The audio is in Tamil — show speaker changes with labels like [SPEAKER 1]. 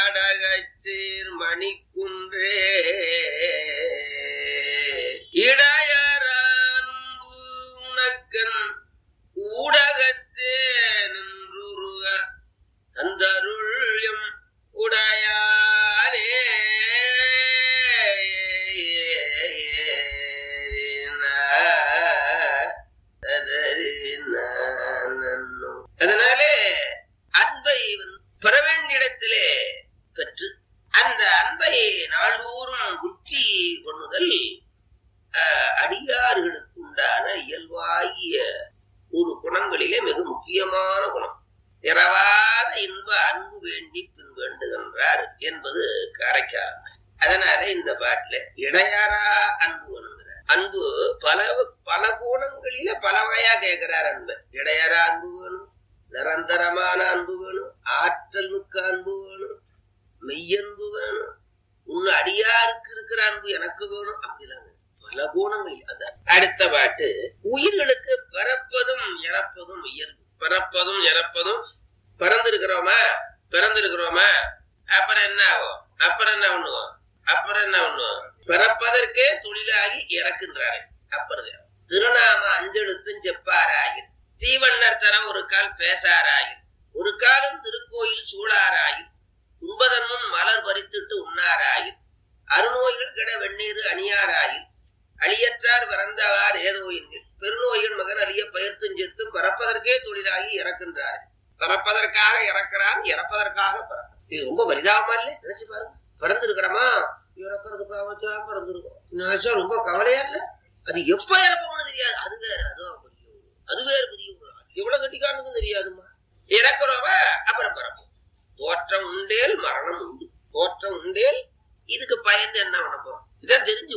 [SPEAKER 1] அடகச்சீர் மணிக்குன்றே இடையரான்பு உனக்கன் ஊடகத்தே நின்றுருக தந்தருள்யம் உடையாரே அதனாலே அன்பை வந்து பெற வேண்டிய இடத்திலே பெற்று அந்த அன்பை நாள்தோறும் புத்தி பண்ணுதல் அஹ், அடியார்களுக்கு உண்டான இயல்பாகிய ஒரு குணங்களிலே மிக முக்கியமான குணம் இரவாத இன்ப அன்பு வேண்டி பின் வேண்டுகின்றார் என்பது காரைக்காரன் அதனால இந்த பாட்டுல இடையாரா அன்பு வேணுங்கிறார் அன்பு பல பல கோணங்களில பல வகையா கேட்கிறார் அன்பு இடையாரா அன்பு வேணும் நிரந்தரமான அன்பு வேணும் ஆற்றல் மிக்க அன்பு வேணும் மெய்யன்பு வேணும் உன் அடியாருக்கு இருக்கிற அன்பு எனக்கு வேணும் அப்படிலாம் வேணும். பல குணங்கள் அந்த அடுத்த பாட்டு உயிர்களுக்கு பிறப்பதும் இறப்பதும் இயல்பு பிறப்பதும் இறப்பதும் பிறந்திருக்கிறோமா பிறந்திருக்கிறோமா அப்புறம் என்ன ஆகும் அப்புறம் என்ன பண்ணுவோம் அப்புறம் என்ன பண்ணுவோம் பிறப்பதற்கே தொழிலாகி இறக்கின்றாரு அப்புறம் திருநாம அஞ்செழுத்தும் செப்பாராயில் தீவண்ணர் தரம் ஒரு கால் பேசாராயில் ஒரு காலம் திருக்கோயில் சூழாராயில் உண்பதன் முன் மலர் பறித்துட்டு உண்ணாராயில் அருநோய்கள் கெட வெந்நீர் அணியாராயில் அழியற்றார் பிறந்தவார் ஏதோ எண்ணில் பெருநோயின் மகன் அழிய பயிர்த்தும் செத்தும் பறப்பதற்கே தொழிலாகி இறக்கின்றார் பிறப்பதற்காக இறக்கிறான் இறப்பதற்காக பிறக்கிறான் இது ரொம்ப பரிதாபமா இல்ல நினைச்சு பாருங்க பிறந்திருக்கிறோமா இறக்குறதுக்காக தான் பிறந்திருக்கோம் நினைச்சா ரொம்ப கவலையா இல்ல அது எப்ப இறப்போம்னு தெரியாது அது வேற அதுவும் பெரிய ஒரு- அது வேற பெரிய ஒரு ஆள். எவ்வளவு கட்டிக்காரனுக்கும் தெரியாதுமா இறக்குறவா அப்புறம் பிறப்போம் தோற்றம் உண்டேல் மரணம் உண்டு தோற்றம் உண்டேல் இதுக்கு பயந்து என்ன பண்ண போறோம் இதான் தெரிஞ்சு